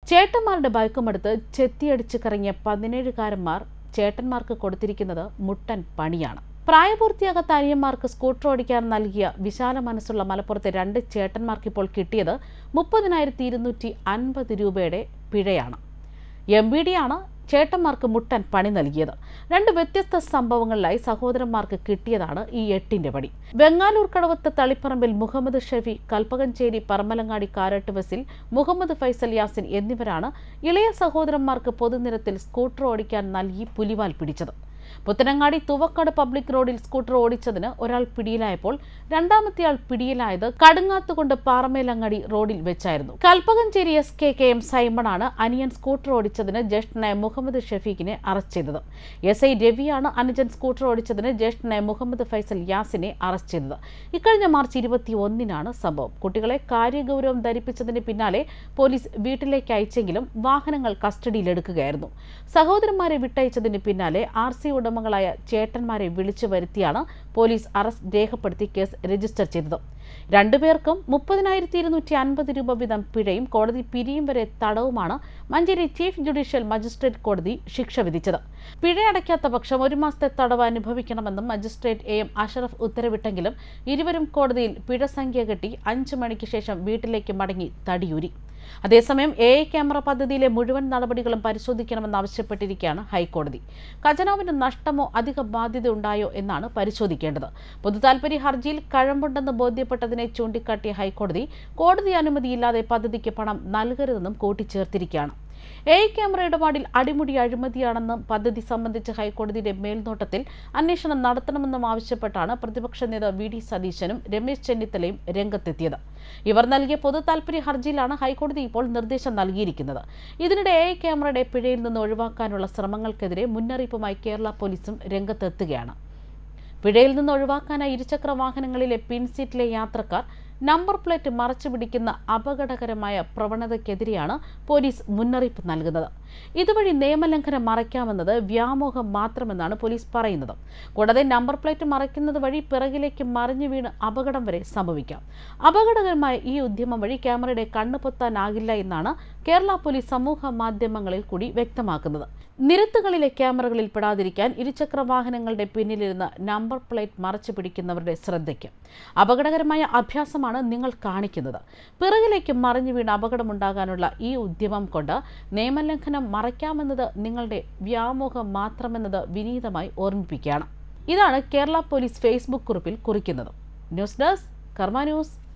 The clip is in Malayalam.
ചേട്ടന്മാരുടെ ബൈക്കുമെടുത്ത് ചെത്തിയടിച്ച് കറങ്ങിയ പതിനേഴുകാരന്മാർ ചേട്ടന്മാർക്ക് കൊടുത്തിരിക്കുന്നത് മുട്ടൻ പണിയാണ് പ്രായപൂർത്തിയാകാത്ത അനിയന്മാർക്ക് സ്കൂട്ടർ ഓടിക്കാൻ നൽകിയ വിശാല മനസ്സുള്ള മലപ്പുറത്തെ രണ്ട് ചേട്ടന്മാർക്ക് ഇപ്പോൾ കിട്ടിയത് മുപ്പതിനായിരത്തി ഇരുന്നൂറ്റി അൻപത് രൂപയുടെ പിഴയാണ് എം ബി ഡിയാണ് ചേട്ടന്മാർക്ക് മുട്ടൻ പണി നൽകിയത് രണ്ട് വ്യത്യസ്ത സംഭവങ്ങളിലായി സഹോദരന്മാർക്ക് കിട്ടിയതാണ് ഈ എട്ടിന്റെ പടി വെങ്ങാലൂർ കടവത്ത് തളിപ്പറമ്പിൽ മുഹമ്മദ് ഷഫി കൽപ്പകഞ്ചേരി പറമ്പലങ്ങാടി കാരട്ട് ബസിൽ മുഹമ്മദ് ഫൈസൽ യാസിൻ എന്നിവരാണ് ഇളയ സഹോദരന്മാർക്ക് പൊതുനിരത്തിൽ സ്കൂട്ടർ ഓടിക്കാൻ നൽകി പുലിവാൽ പിടിച്ചത് പുത്തനങ്ങാടി തുവക്കാട് പബ്ലിക് റോഡിൽ സ്കൂട്ടർ ഓടിച്ചതിന് ഒരാൾ പിടിയിലായപ്പോൾ രണ്ടാമത്തെയാൾ പിടിയിലായത് കടുങ്ങാത്തുകൊണ്ട് പാറമേലങ്ങാടി റോഡിൽ വെച്ചായിരുന്നു Kalpakancheri S K K M സൈമണാണ് അനിയൻ സ്കൂട്ടർ ഓടിച്ചതിന് ജ്യേഷ്ഠനായ മുഹമ്മദ് ഷഫീഖിനെ അറസ്റ്റ് ചെയ്തത് എസ് ഐ രവിയാണ് അനുജൻ സ്കൂട്ടർ ഓടിച്ചതിന് ജ്യേഷ്ഠനായ മുഹമ്മദ് ഫൈസൽ യാസിനെ അറസ്റ്റ് ചെയ്തത് ഇക്കഴിഞ്ഞ മാർച്ച് ഇരുപത്തി ഒന്നിനാണ് സംഭവം കുട്ടികളെ കാര്യഗൗരവം ധരിപ്പിച്ചതിന് പിന്നാലെ പോലീസ് വീട്ടിലേക്ക് അയച്ചെങ്കിലും വാഹനങ്ങൾ കസ്റ്റഡിയിലെടുക്കുകയായിരുന്നു സഹോദരന്മാരെ വിട്ടയച്ചതിന് പിന്നാലെ ആർ സി ഉടമകളായ ചേട്ടന്മാരെ വിളിച്ചു വരുത്തിയാണ് പോലീസ് അറസ്റ്റ് രേഖപ്പെടുത്തി കേസ് രജിസ്റ്റർ ചെയ്തത് രണ്ടുപേർക്കും മുപ്പതിനായിരത്തി ഇരുന്നൂറ്റി അൻപത് രൂപ വീതം പിഴയും കോടതി പിരിയും വരെ തടവുമാണ് മഞ്ചേരി ചീഫ് ജുഡീഷ്യൽ മജിസ്ട്രേറ്റ് കോടതി ശിക്ഷ വിധിച്ചത് പിഴ അടയ്ക്കാത്ത പക്ഷം ഒരു മാസത്തെ തടവ് അനുഭവിക്കണമെന്നും മജിസ്ട്രേറ്റ് എ എം അഷറഫ് ഉത്തരവിട്ടെങ്കിലും ഇരുവരും കോടതിയിൽ പിഴ സംഖ്യ കെട്ടി അഞ്ചു മണിക്ക് ശേഷം വീട്ടിലേക്ക് മടങ്ങി തടിയൂരി അതേസമയം എ ഐ ക്യാമറ പദ്ധതിയിലെ മുഴുവൻ നടപടികളും പരിശോധിക്കണമെന്നാവശ്യപ്പെട്ടിരിക്കുകയാണ് ഹൈക്കോടതി ഖജനാവിന് നഷ്ടമോ അധിക ബാധ്യത ഉണ്ടായോ എന്നാണ് പരിശോധിക്കേണ്ടത് പൊതുതാൽപര്യ ഹർജിയിൽ കഴമ്പുണ്ടെന്ന് ബോധ്യപ്പെട്ടതിനെ ചൂണ്ടിക്കാട്ടിയ ഹൈക്കോടതി കോടതി അനുമതിയില്ലാതെ പദ്ധതിക്ക് പണം നൽകരുതെന്നും കൂട്ടിച്ചേർത്തിരിക്കുകയാണ് എ ഐ ക്യാമറ ഇടപാടിൽ അടിമുടി അഴിമതിയാണെന്നും പദ്ധതി സംബന്ധിച്ച് ഹൈക്കോടതിയുടെ മേൽനോട്ടത്തിൽ അന്വേഷണം നടത്തണമെന്നും ആവശ്യപ്പെട്ടാണ് പ്രതിപക്ഷ നേതാവ് വി ഡി സതീശനും രമേശ് ചെന്നിത്തലയും രംഗത്തെത്തിയത് ഇവർ നൽകിയ പൊതു താൽപര്യ ഹർജിയിലാണ് ഹൈക്കോടതി ഇപ്പോൾ നിർദ്ദേശം നൽകിയിരിക്കുന്നത് ഇതിനിടെ എ ഐ ക്യാമറയുടെ പിഴയിൽ നിന്ന് ഒഴിവാക്കാനുള്ള ശ്രമങ്ങൾക്കെതിരെ മുന്നറിയിപ്പുമായി കേരള പോലീസും രംഗത്തെത്തുകയാണ് പിഴയിൽ നിന്ന് ഒഴിവാക്കാനായി ഇരുചക്ര വാഹനങ്ങളിലെ പിൻസീറ്റിലെ യാത്രക്കാർ നമ്പർ പ്ലേറ്റ് മറച്ചു പിടിക്കുന്ന അപകടകരമായ പ്രവണതയ്ക്കെതിരെയാണ് പോലീസ് മുന്നറിയിപ്പ് നൽകുന്നത് ഇതുവഴി നിയമലംഘനം മറയ്ക്കാമെന്നത് വ്യാമോഹം മാത്രമെന്നാണ് പോലീസ് പറയുന്നത് കൂടാതെ നമ്പർ പ്ലേറ്റ് മറയ്ക്കുന്നത് വഴി പിറകിലേക്ക് മറിഞ്ഞു വീണ് അപകടം വരെ സംഭവിക്കാം അപകടകരമായ ഈ ഉദ്യമം വഴി ക്യാമറയുടെ കണ്ണു പൊത്താനാകില്ല എന്നാണ് കേരള പോലീസ് സമൂഹ മാധ്യമങ്ങളിൽ കൂടി വ്യക്തമാക്കുന്നത് നിരത്തുകളിലെ ക്യാമറകളിൽ പെടാതിരിക്കാൻ ഇരുചക്ര വാഹനങ്ങളുടെ പിന്നിലിരുന്ന് നമ്പർ പ്ലേറ്റ് മറച്ചു പിടിക്കുന്നവരുടെ ശ്രദ്ധയ്ക്ക് അപകടകരമായ അഭ്യാസമാണ് നിങ്ങൾ കാണിക്കുന്നത് പിറകിലേക്ക് മറിഞ്ഞു വീണ് അപകടമുണ്ടാകാനുള്ള ഈ ഉദ്യമം കൊണ്ട് നിയമലംഘനം മറയ്ക്കാമെന്നത് നിങ്ങളുടെ വ്യാമോഹം മാത്രമെന്നത് വിനീതമായി ഓർമ്മിപ്പിക്കുകയാണ് ഇതാണ് കേരള പോലീസ് ഫേസ്ബുക്ക് കുറിപ്പിൽ കുറിക്കുന്നത് ന്യൂസ് ഡെസ്ക് കർമ്മ ന്യൂസ്